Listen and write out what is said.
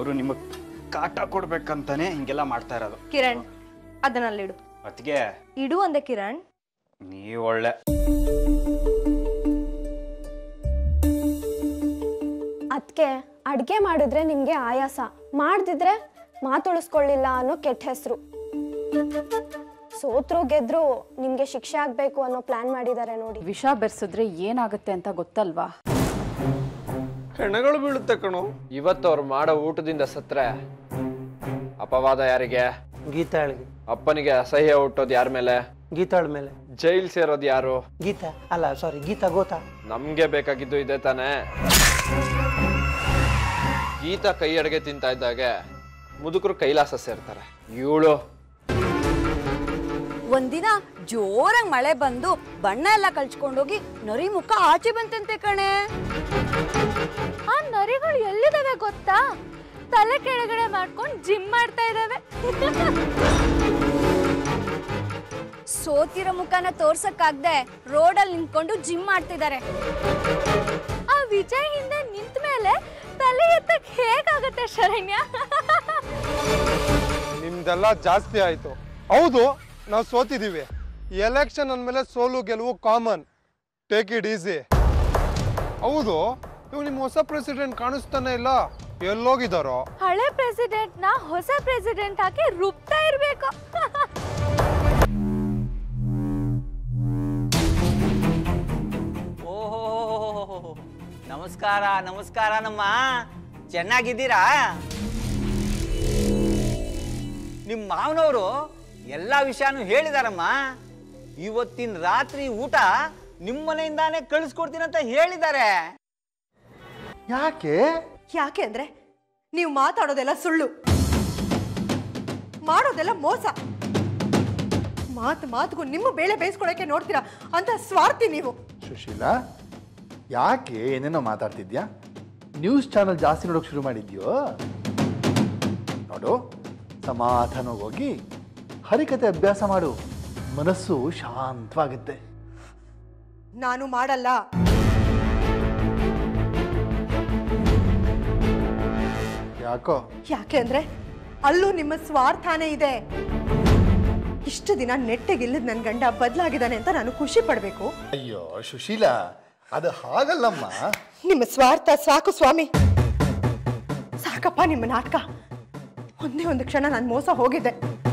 ಅವರು ನಿಮಗೆ ಕಾಟ ಕೊಡ್ಬೇಕಂತಾನೆ ಹಿಂಗೆಲ್ಲ ಮಾಡ್ತಾ ಇರೋದು ಕಿರಣ್ ಅದನ್ನಲ್ಲಿಡು ಅದಕ್ಕೆ ಇಡು ಅಂದೆ ಕಿರಣ್ ನೀವು ಒಳ್ಳೆ ಅದಕ್ಕೆ ಅಡುಗೆ ಮಾಡಿದ್ರೆ ನಿಮಗೆ ಆಯಾಸ ಮಾಡ್ದಿದ್ರೆ ಮಾತುಳಿಸ್ಕೊಳ್ಳಿಲ್ಲ ಅನ್ನೋ ಕೆಟ್ಟ ಹೆಸರು ಸೋತ್ರು ಗೆದ್ರು ನಿಮಗೆ ಶಿಕ್ಷೆ ಆಗಬೇಕು ಅನ್ನೋ ಪ್ಲಾನ್ ಮಾಡಿದ್ದಾರೆ ನೋಡಿ ವಿಷ ಬೆರೆಸಿದ್ರೆ ಏನಾಗುತ್ತೆ ಅಂತ ಗೊತ್ತಲ್ವಾ ಹೆಣಗಳು ಬೀಳುತ್ತೆ ಕಣೋ ಇವತ್ತು ಅವ್ರು ಮಾಡೋ ಊಟದಿಂದ ಸತ್ರೆ ಅಪವಾದ ಯಾರಿಗೆ ಗೀತಾಳಿಗೆ ಅಪ್ಪನಿಗೆ ಅಸಹ್ಯ ಹುಟ್ಟೋದು ಯಾರ ಮೇಲೆ ಗೀತಾಳ ಮೇಲೆ ಜೈಲ್ ಸೇರೋದು ಯಾರು ಗೀತಾ ಅಲ್ಲ ಸಾರಿ ಗೀತಾ ಗೋತಾ ನಮ್ಗೆ ಬೇಕಾಗಿದ್ದು ಇದೆ ತಾನೇ ಗೀತಾ ಕೈ ಅಡಿಗೆ ತಿಂತಾ ಇದ್ದಾಗೆ ಮುದುಕರು ಕೈಲಾಸ ಸೇರ್ತಾರೆ ಇವಳು ಒಂದಿನ ಜೋರಾಗಿ ಮಳೆ ಬಂದು ಬಣ್ಣ ಎಲ್ಲ ಕಳ್ಚ್ಕೊಂಡೋಗಿ ನರಿ ಮುಖ ಆಚೆ ಬಂತಂತೆ ಕಣೆ ಆ ನರಿಗಳು ಎಲ್ಲಿದಾವೆ ಗೊತ್ತಾ ತಲೆ ಕೆಳಗಡೆ ಮಾಡ್ಕೊಂಡು ಜಿಮ್ ಮಾಡ್ತಾ ಇದಾವೆ ಸೋತಿರೋ ಮುಖನ ತೋರ್ಸಕ್ಕಾಗ್ದೆ ರೋಡಲ್ಲಿ ನಿಂತ್ಕೊಂಡು ಜಿಮ್ ಮಾಡ್ತಿದ್ದಾರೆ ಆ ವಿಜಯ್ ಹಿಂದೆ ನಿಂತ ಮೇಲೆ ತಲೆ ಎತ್ತಕ್ ಹೇಗಾಗತ್ತೆ ಶರಣ್ಯ ನಿಮ್ದೆಲ್ಲ ಜಾಸ್ತಿ ಆಯ್ತು ಹೌದು ನಾವು ಸೋತಿದೀವಿ ಎಲೆಕ್ಷನ್ ಅಂದಮೇಲೆ ಸೋಲು ಗೆಲುವು ಕಾಮನ್ ಟೇಕ್ ಇಟ್ ಈಸಿ ಹೌದು ಇವ್ ನಿಮ್ಮ ಹೊಸ ಪ್ರೆಸಿಡೆಂಟ್ ಕಾಣಿಸ್ತಾನೆ ಇಲ್ಲ ಎಲ್ಲೋಗಿದಾರೋ ಹಳೆ ಪ್ರೆಸಿಡೆಂಟ್ ನ ಹೊಸ ಪ್ರೆಸಿಡೆಂಟ್ ಹಾಕಿ ರುಬ್ತಾ ಇರ್ಬೇಕು ಓಹೋ ನಮಸ್ಕಾರ ನಮಸ್ಕಾರ ನಮ್ಮ ಚೆನ್ನಾಗಿದ್ದೀರಾ ನಿಮ್ಮ ಮಾವನವರು ಎಲ್ಲ ವಿಷಯನೂ ಹೇಳಿದಾರಮ್ಮ ಇವತ್ತಿನ ರಾತ್ರಿ ಊಟ ನಿಮ್ಮ ಮನೆಯಿಂದಾನೇ ಕಳಿಸ್ಕೊಡ್ತೀನಿ ಅಂತ ಹೇಳಿದ್ದಾರೆ ಯಾಕೆ ಯಾಕೆ ಅಂದ್ರೆ ನೀವು ಮಾತಾಡೋದೆಲ್ಲ ಸುಳ್ಳು ಮಾಡೋದೆಲ್ಲ ಮೋಸ ಮಾತು ಮಾತುಗೂ ನಿಮ್ಮ ಬೇಳೆ ಬೇಯಿಸ್ಕೊಳಕ್ಕೆ ನೋಡ್ತೀರಾ ಅಂತ ಸ್ವಾರ್ಥಿ ನೀವು ಸುಶೀಲಾ ಯಾಕೆ ಏನೇನೋ ಮಾತಾಡ್ತಿದ್ಯಾ ನ್ಯೂಸ್ ಚಾನಲ್ ಜಾಸ್ತಿ ನೋಡೋಕೆ ಶುರು ಮಾಡಿದ್ಯೋ ನೋಡು ಸಮಾಧಾನವಾಗಿ ಹೋಗಿ ಹರಿಕತೆ ಅಭ್ಯಾಸ ಮಾಡು ಮನಸ್ಸು ಶಾಂತವಾಗುತ್ತೆ ನಾನು ಮಾಡಲ್ಲ ಯಾಕೋ ಯಾಕೆ ಅಂದ್ರೆ ಅಲ್ಲೂ ನಿಮ್ಮ ಸ್ವಾರ್ಥನೇ ಇದೆ ಇಷ್ಟು ದಿನ ನೆಟ್ಟಗಿಲ್ಲದ ನನ್ನ ಗಂಡ ಬದಲಾಗಿದ್ದಾನೆ ಅಂತ ನಾನು ಖುಷಿ ಪಡಬೇಕು ಅಯ್ಯೋ ಸುಶೀಲಾ ಅದು ಹಾಗಲ್ಲಮ್ಮ ನಿಮ್ಮ ಸ್ವಾರ್ಥ ಸಾಕು ಸ್ವಾಮಿ ಸಾಕಪ್ಪ ನಿಮ್ಮ ನಾಟಕ ಒಂದೇ ಒಂದು ಕ್ಷಣ ನಾನು ಮೋಸ ಹೋಗಿದ್ದೆ